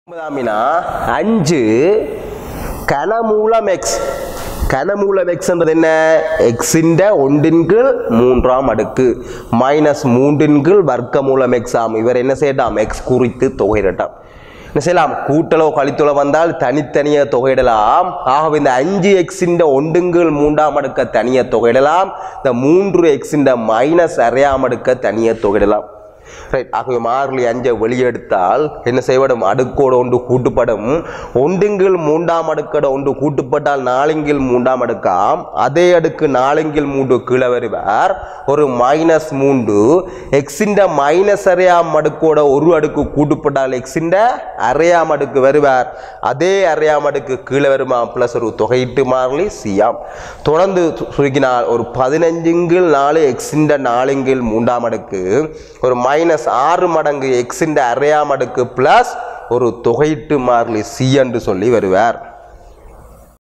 ஒன்பதாமினா அஞ்சு கனமூலம் எக்ஸ் கனமூலம் எக்ஸ்ன்றது என்ன எக்ஸின்ற ஒன்றின் கீழ் மூன்றாம் அடுக்கு மைனஸ் மூன்றின் கீழ் வர்க்கமூலம் எக்ஸ் ஆம் இவர் என்ன செய்யட்டாம் எக்ஸ் குறித்து தொகையிடட்டாம் என்ன செய்யலாம் கூட்டலோ கழித்தலோ வந்தால் தனித்தனியே தொகையிடலாம் ஆகவே இந்த அஞ்சு எக்ஸின்ற ஒன்றுங்கள் மூன்றாம் அடுக்க தனியே தொகையிடலாம் இந்த மூன்று எக்ஸின்ற மைனஸ் அரையாம் அடுக்க தனியே தொகையிடலாம் ரைட் ஆகவே மாறிலி அஞ்சை வெளியெடுத்தால் என்ன செய்யப்படும் அடுக்கோடு ஒன்று கூட்டுப்படும் ஒன்றுங்கில் மூன்றாம் அடுக்கோட ஒன்று கூட்டுப்பட்டால் நாலுங்கில் மூன்றாம் அடுக்காம் அதே அடுக்கு நாலுங்கில் மூன்று கீழே வருவார் ஒரு மைனஸ் மூன்று எக்ஸின்ற மைனஸ் அரையாம் அடுக்கோட ஒரு அடுக்கு கூட்டுப்பட்டால் எக்ஸின்ற அரையாம் அடுக்கு வருவார் அதே அரையாம் அடுக்கு கீழே வருமா ப்ளஸ் ஒரு தொகையீட்டு மாறிலி சியாம் தொடர்ந்து சு- சுருக்கினால் ஒரு பதினஞ்சுங்கில் நாலு எக்ஸின்ற நாலுங்கில் மூன்றாம் அடுக்கு ஒரு மைனஸ் ஆறு மடங்கு எக்ஸின்ற அரையாம் அடுக்கு ப்ளஸ் ஒரு தொகையீட்டு மாறிலி சி என்று சொல்லி வருவார்